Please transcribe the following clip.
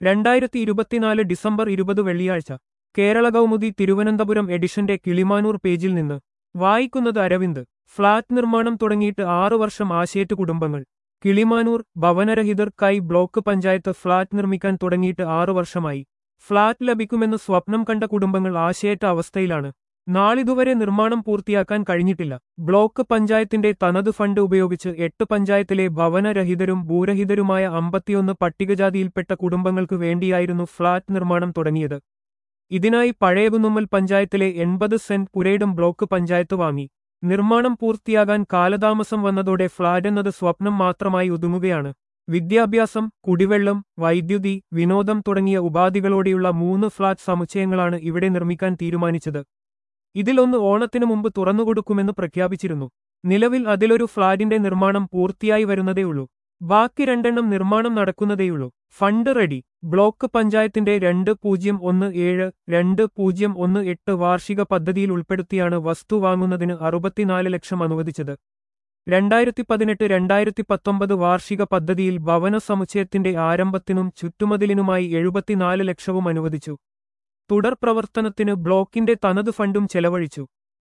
രണ്ടായിരത്തി ഇരുപത്തിനാല് ഡിസംബർ ഇരുപത് വെള്ളിയാഴ്ച കേരള കൗമുദി തിരുവനന്തപുരം എഡിഷന്റെ കിളിമാനൂർ പേജിൽ നിന്ന് വായിക്കുന്നത് അരവിന്ദ് ഫ്ളാറ്റ് നിർമ്മാണം തുടങ്ങിയിട്ട് ആറു വർഷം ആശയേറ്റ് കുടുംബങ്ങൾ കിളിമാനൂർ ഭവനരഹിതർക്കായി ബ്ലോക്ക് പഞ്ചായത്ത് ഫ്ളാറ്റ് നിർമ്മിക്കാൻ തുടങ്ങിയിട്ട് ആറു വർഷമായി ഫ്ളാറ്റ് ലഭിക്കുമെന്ന് സ്വപ്നം കണ്ട കുടുംബങ്ങൾ ആശയേറ്റ അവസ്ഥയിലാണ് നാളിതുവരെ നിർമ്മാണം പൂർത്തിയാക്കാൻ കഴിഞ്ഞിട്ടില്ല ബ്ലോക്ക് പഞ്ചായത്തിന്റെ തനത് ഫണ്ട് ഉപയോഗിച്ച് എട്ട് പഞ്ചായത്തിലെ ഭവനരഹിതരും ഭൂരഹിതരുമായ അമ്പത്തിയൊന്ന് പട്ടികജാതിയിൽപ്പെട്ട കുടുംബങ്ങൾക്ക് വേണ്ടിയായിരുന്നു ഫ്ളാറ്റ് നിർമ്മാണം തുടങ്ങിയത് ഇതിനായി പഴയകുന്നുമ്മൽ പഞ്ചായത്തിലെ എൺപത് സെന്റ് പുരയിടം ബ്ലോക്ക് പഞ്ചായത്ത് വാങ്ങി നിർമ്മാണം പൂർത്തിയാകാൻ കാലതാമസം വന്നതോടെ ഫ്ളാറ്റ് എന്നത് സ്വപ്നം മാത്രമായി ഒതുങ്ങുകയാണ് വിദ്യാഭ്യാസം കുടിവെള്ളം വൈദ്യുതി വിനോദം തുടങ്ങിയ ഉപാധികളോടെയുള്ള മൂന്ന് ഫ്ളാറ്റ് സമുച്ചയങ്ങളാണ് ഇവിടെ നിർമ്മിക്കാൻ തീരുമാനിച്ചത് ഇതിലൊന്ന് ഓണത്തിനു മുമ്പ് തുറന്നുകൊടുക്കുമെന്ന് പ്രഖ്യാപിച്ചിരുന്നു നിലവിൽ അതിലൊരു ഫ്ളാറ്റിന്റെ നിർമ്മാണം പൂർത്തിയായി വരുന്നതേയുള്ളൂ ബാക്കി രണ്ടെണ്ണം നിർമ്മാണം നടക്കുന്നതേയുള്ളൂ ഫണ്ട് റെഡി ബ്ലോക്ക് പഞ്ചായത്തിന്റെ രണ്ട് പൂജ്യം ഒന്ന് ഏഴ് രണ്ട് പൂജ്യം ഒന്ന് എട്ട് വാർഷിക പദ്ധതിയിൽ ഉൾപ്പെടുത്തിയാണ് വസ്തു വാങ്ങുന്നതിന് അറുപത്തിനാല് ലക്ഷം അനുവദിച്ചത് രണ്ടായിരത്തി പതിനെട്ട് രണ്ടായിരത്തി പത്തൊമ്പത് വാർഷിക പദ്ധതിയിൽ ഭവന സമുച്ചയത്തിന്റെ ആരംഭത്തിനും ചുറ്റുമതിലിനുമായി എഴുപത്തിനാല് ലക്ഷവും അനുവദിച്ചു തുടർ പ്രവർത്തനത്തിന് ബ്ലോക്കിന്റെ തനത് ഫണ്ടും ചെലവഴിച്ചു